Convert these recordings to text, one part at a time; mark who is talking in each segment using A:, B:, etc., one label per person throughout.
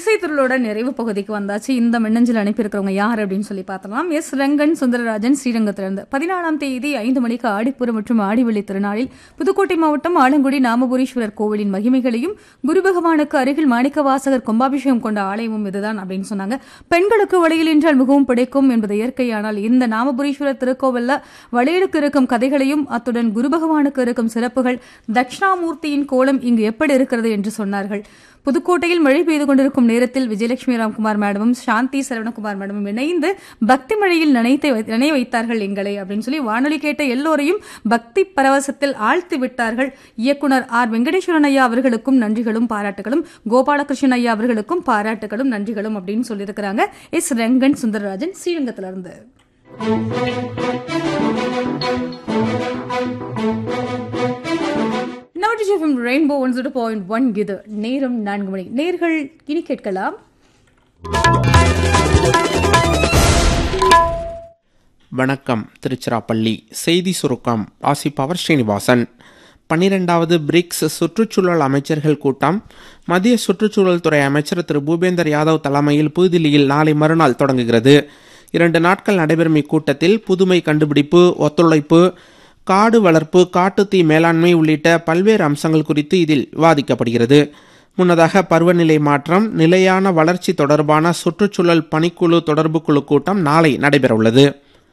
A: இசைத்திருளோட நிறைவு பகுதிக்கு வந்தாச்சு இந்த மின்னஞ்சல் அனுப்பியிருக்கிறவங்க யார் அப்படின்னு சொல்லி பார்த்தலாம் எஸ் ரங்கன் சுந்தரராஜன் ஸ்ரீரங்கத்திலிருந்து பதினாலாம் தேதி ஐந்து மணிக்கு ஆடிப்பூர மற்றும் ஆடிவெள்ளி திருநாளில் புதுக்கோட்டை மாவட்டம் ஆலங்குடி நாமபுரீஸ்வரர் கோவிலின் மகிமைகளையும் குரு பகவானுக்கு அருகில் மாணிக்கவாசகர் கும்பாபிஷேகம் கொண்ட ஆலயமும் இதுதான் அப்படின்னு சொன்னாங்க பெண்களுக்கு வழியில் என்றால் மிகவும் பிடிக்கும் என்பது இயற்கையானால் இந்த நாமபுரீஸ்வரர் திருக்கோவில்ல வழியிலுக்கு இருக்கும் கதைகளையும் அத்துடன் குரு பகவானுக்கு இருக்கும் சிறப்புகள் தட்சிணாமூர்த்தியின் கோலம் இங்கு எப்படி இருக்கிறது என்று சொன்னார்கள் புதுக்கோட்டையில் மழை பெய்து கொண்டிருக்கும் நேரத்தில் விஜயலட்சுமி ராம்குமார் மேடமும் சாந்தி சரவணகுமார் மேடமும் இணைந்து பக்தி மழையில் நினைத்து நினைய வைத்தார்கள் எங்களை அப்படின்னு சொல்லி வானொலி கேட்ட எல்லோரையும் பக்தி பரவசத்தில் ஆழ்த்தி விட்டார்கள் இயக்குனர் ஆர் வெங்கடேஸ்வரன் ஐயா அவர்களுக்கும் நன்றிகளும் பாராட்டுகளும் கோபாலகிருஷ்ணன் ஐயா அவர்களுக்கும் பாராட்டுகளும் நன்றிகளும் அப்படின்னு சொல்லியிருக்கிறாங்க எஸ் ரங்கன் சுந்தரராஜன் ஸ்ரீரங்கத்திலிருந்து நவடிஜிஎஃப்எம் Rainbow one zero point one இது நேரம் நான்கு மணி நேர்கள் இனி கேட்கலாம்
B: வணக்கம் திருச்சிராப்பள்ளி செய்தி சுருக்கம் வாசிப்பவர் ஸ்ரீனிவாசன் பன்னிரெண்டாவது பிரிக்ஸ் சுற்றுச்சூழல் அமைச்சர்கள் கூட்டம் மத்திய சுற்றுச்சூழல் துறை அமைச்சர் திரு பூபேந்தர் யாதவ் தலைமையில் புதுதில்லியில் நாளை மறுநாள் தொடங்குகிறது இரண்டு நாட்கள் நடைபெறும் இக்கூட்டத்தில் புதுமை கண்டுபிடிப்பு ஒத்துழைப்பு காடு வளர்ப்பு காட்டுத்தீ மேலாண்மை உள்ளிட்ட பல்வேறு அம்சங்கள் குறித்து இதில் விவாதிக்கப்படுகிறது முன்னதாக பருவநிலை மாற்றம் நிலையான வளர்ச்சி தொடர்பான சுற்றுச்சூழல் பணிக்குழு தொடர்பு குழு கூட்டம் நாளை நடைபெறவுள்ளது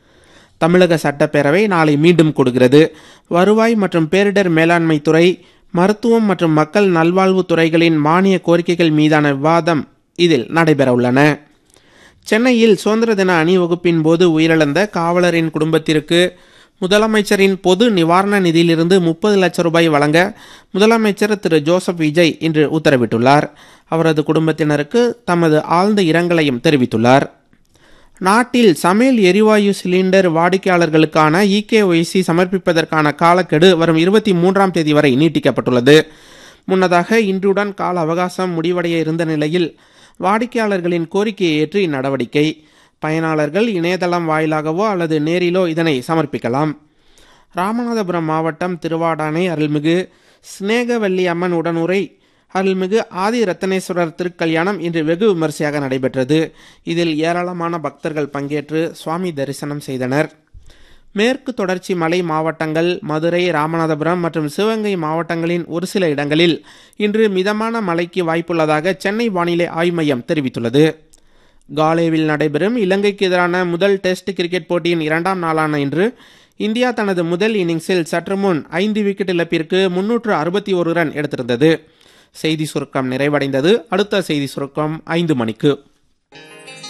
B: தமிழக சட்டப்பேரவை நாளை மீண்டும் கூடுகிறது வருவாய் மற்றும் பேரிடர் மேலாண்மை துறை மருத்துவம் மற்றும் மக்கள் நல்வாழ்வு துறைகளின் மானிய கோரிக்கைகள் மீதான விவாதம் இதில் நடைபெறவுள்ளன சென்னையில் சுதந்திர தின அணிவகுப்பின் போது உயிரிழந்த காவலரின் குடும்பத்திற்கு முதலமைச்சரின் பொது நிவாரண நிதியிலிருந்து முப்பது லட்சம் ரூபாய் வழங்க முதலமைச்சர் திரு ஜோசப் விஜய் இன்று உத்தரவிட்டுள்ளார் அவரது குடும்பத்தினருக்கு தமது ஆழ்ந்த இரங்கலையும் தெரிவித்துள்ளார் நாட்டில் சமையல் எரிவாயு சிலிண்டர் வாடிக்கையாளர்களுக்கான இகேஒய்சி சமர்ப்பிப்பதற்கான காலக்கெடு வரும் இருபத்தி மூன்றாம் தேதி வரை நீட்டிக்கப்பட்டுள்ளது முன்னதாக இன்றுடன் கால அவகாசம் முடிவடைய இருந்த நிலையில் வாடிக்கையாளர்களின் கோரிக்கையை ஏற்று இந்நடவடிக்கை பயனாளர்கள் இணையதளம் வாயிலாகவோ அல்லது நேரிலோ இதனை சமர்ப்பிக்கலாம் ராமநாதபுரம் மாவட்டம் திருவாடானை அருள்மிகு ஸ்நேகவல்லி அம்மன் உடனுரை அருள்மிகு ஆதி ரத்தனேஸ்வரர் திருக்கல்யாணம் இன்று வெகு விமரிசையாக நடைபெற்றது இதில் ஏராளமான பக்தர்கள் பங்கேற்று சுவாமி தரிசனம் செய்தனர் மேற்கு தொடர்ச்சி மலை மாவட்டங்கள் மதுரை ராமநாதபுரம் மற்றும் சிவகங்கை மாவட்டங்களின் ஒரு சில இடங்களில் இன்று மிதமான மழைக்கு வாய்ப்புள்ளதாக சென்னை வானிலை ஆய்வு மையம் தெரிவித்துள்ளது காலேவில் நடைபெறும் இலங்கைக்கு எதிரான முதல் டெஸ்ட் கிரிக்கெட் போட்டியின் இரண்டாம் நாளான இன்று இந்தியா தனது முதல் இன்னிங்ஸில் சற்று முன் ஐந்து விக்கெட் இழப்பிற்கு முன்னூற்று அறுபத்தி ஒரு ரன் எடுத்திருந்தது செய்தி சுருக்கம் நிறைவடைந்தது அடுத்த செய்தி சுருக்கம் ஐந்து மணிக்கு